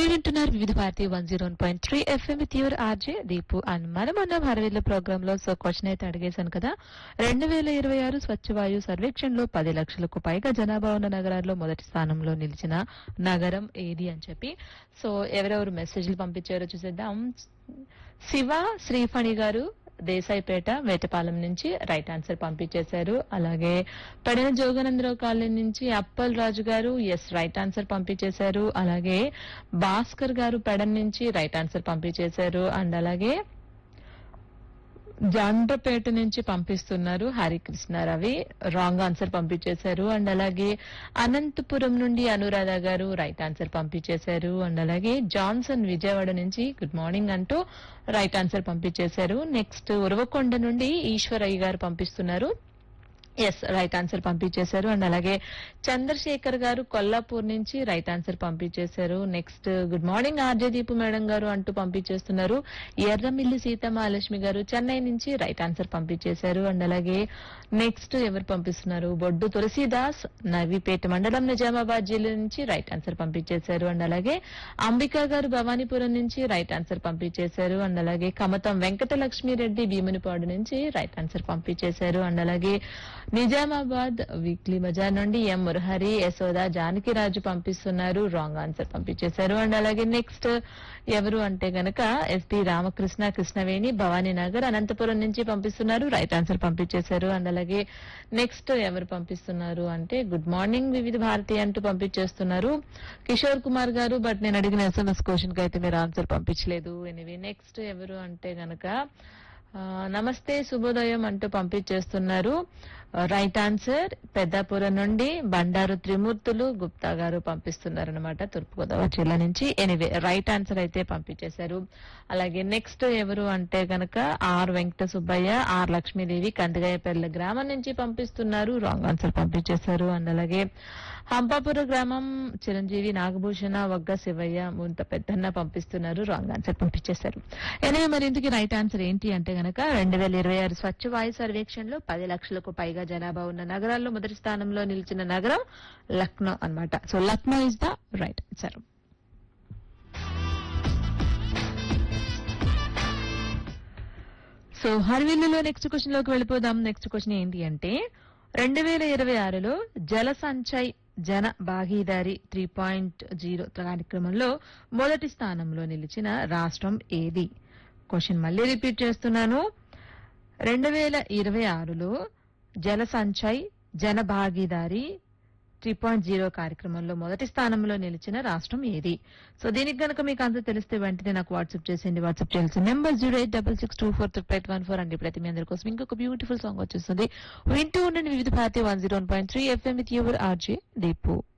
మీరు వింటున్నారు Vividh Bharati one zero point three FM with your RJ Deepu and మనం మొన్న భారవీల ప్రోగ్రామ్ లో సో క్వశ్చన్ అయితే అడిగేశాను కదా రెండు వేల ఇరవై ఆరు స్వచ్ఛ వాయు సర్వేక్షణలో పది లక్షలకు పైగా జనాభా ఉన్న నగరాల్లో మొదటి స్థానంలో నిలిచిన నగరం ఏది అని చెప్పి సో ఎవరెవరు మెసేజ్లు పంపించారో చూసేద్దాం శివ శ్రీఫణి గారు దేశాయిపేట వేటపాలెం నుంచి రైట్ ఆన్సర్ పంపించేశారు అలాగే పడిన జోగనందరావు కాలనీ నుంచి అప్పల్ రాజు గారు ఎస్ రైట్ ఆన్సర్ పంపించేశారు అలాగే భాస్కర్ గారు పెడన్ నుంచి రైట్ ఆన్సర్ పంపించేశారు అండ్ అలాగే జాండ్రపేట నుంచి పంపిస్తున్నారు హరికృష్ణ రవి రాంగ్ ఆన్సర్ పంపించేశారు అండ్ అలాగే అనంతపురం నుండి అనురాధ గారు రైట్ ఆన్సర్ పంపించేశారు అండ్ అలాగే జాన్సన్ విజయవాడ నుంచి గుడ్ మార్నింగ్ అంటూ రైట్ ఆన్సర్ పంపించేశారు నెక్స్ట్ ఉరవకొండ నుండి ఈశ్వరయ్య గారు పంపిస్తున్నారు ఎస్ రైట్ ఆన్సర్ పంపించేశారు అండ్ అలాగే చంద్రశేఖర్ గారు కొల్లాపూర్ నుంచి రైట్ ఆన్సర్ పంపించేశారు next good morning RJ Deepu madam garu అంటూ పంపించేస్తున్నారు ఎర్రమిల్లి సీతమహాలక్ష్మి గారు చెన్నై నుంచి రైట్ ఆన్సర్ పంపించేశారు అండ్ అలాగే నెక్స్ట్ ఎవరు పంపిస్తున్నారు బొడ్డు తులసీదాస్ నవీపేట మండలం నిజామాబాద్ జిల్లా నుంచి రైట్ ఆన్సర్ పంపించేశారు అండ్ అలాగే అంబికా గారు భవానీపురం నుంచి రైట్ ఆన్సర్ పంపించేశారు అండ్ అలాగే కమతం వెంకట లక్ష్మీరెడ్డి భీమునిపాడు నుంచి రైట్ ఆన్సర్ పంపించేశారు అండ్ అలాగే నిజామాబాద్ వీక్లీ బజార్ నుండి ఎం మురహరి యశోద జానకిరాజు పంపిస్తున్నారు రాంగ్ ఆన్సర్ పంపించేశారు అండ్ అలాగే నెక్స్ట్ ఎవరు అంటే గనక ఎస్పి రామకృష్ణ కృష్ణవేణి భవానీ నగర్ అనంతపురం నుంచి పంపిస్తున్నారు రైట్ ఆన్సర్ పంపించేశారు అండ్ అలాగే నెక్స్ట్ ఎవరు పంపిస్తున్నారు అంటే గుడ్ మార్నింగ్ వివిధ భారతి అంటూ పంపించేస్తున్నారు కిషోర్ కుమార్ గారు బట్ నేను అడిగిన ఎస్ఎంఎస్ క్వశ్చన్ కి అయితే మీరు ఆన్సర్ పంపించలేదు ఎనివే నెక్స్ట్ ఎవరు అంటే గనక ఆ, నమస్తే శుభోదయం అంటూ పంపించేస్తున్నారు రైట్ ఆన్సర్ పెద్దాపురం నుండి బండారు త్రిమూర్తులు గుప్తా గారు పంపిస్తున్నారు అనమాట తూర్పుగోదావరి జిల్లా నుంచి ఎనివే రైట్ ఆన్సర్ అయితే పంపించేశారు అలాగే నెక్స్ట్ ఎవరు అంటే గనక ఆర్ వెంకట సుబ్బయ్య ఆర్ లక్ష్మీదేవి కందిగాయపల్లి గ్రామం నుంచి పంపిస్తున్నారు రాంగ్ ఆన్సర్ పంపించేశారు అండ్ అలాగే హంపాపుర గ్రామం చిరంజీవి నాగభూషణ వగ్గ శివయ్య ముంత పెద్దన్న పంపిస్తున్నారు రాంగ్ ఆన్సర్ పంపించేశారు ఎనివే మరి ఇందుకు రైట్ ఆన్సర్ ఏంటి అంటే గనక రెండు వేల ఇరవై ఆరు స్వచ్ఛ వాయు సర్వేక్షణలో పది లక్షలకు పైగా జనాభా ఉన్న నగరాల్లో మొదటి స్థానంలో నిలిచిన నగరం లక్నో అన్నమాట so Lucknow is the right answer so హర్వీల్లో నెక్స్ట్ క్వశ్చన్ లోకి వెళ్ళిపోదాం నెక్స్ట్ క్వశ్చన్ ఏంటి అంటే రెండు వేల ఇరవై ఆరులో జల సంచయ్ జన భాగీదారి త్రీ పాయింట్ జీరో కార్యక్రమంలో మొదటి స్థానంలో నిలిచిన రాష్ట్రం ఏది క్వశ్చన్ మళ్ళీ రిపీట్ చేస్తున్నాను రెండు వేల ఇరవై ఆరులో జల సంచయ్ జన భాగీదారి త్రీ పాయింట్ జీరో కార్యక్రమంలో మొదటి స్థానంలో నిలిచిన రాష్ట్రం ఏది సో దీనికి గనక మీకు అంత తెలిస్తే వెంటనే నాకు వాట్సాప్ చేసేయండి వాట్సాప్ చేయాల్సిన number zero eight double six two four three eight one four అండి ప్రతి మీ అందరి కోసం ఇంకొక బ్యూటిఫుల్ సాంగ్ వచ్చేస్తుంది వింటూ ఉండండి Vividh Bharati one zero one point three FM with your RJ Deepu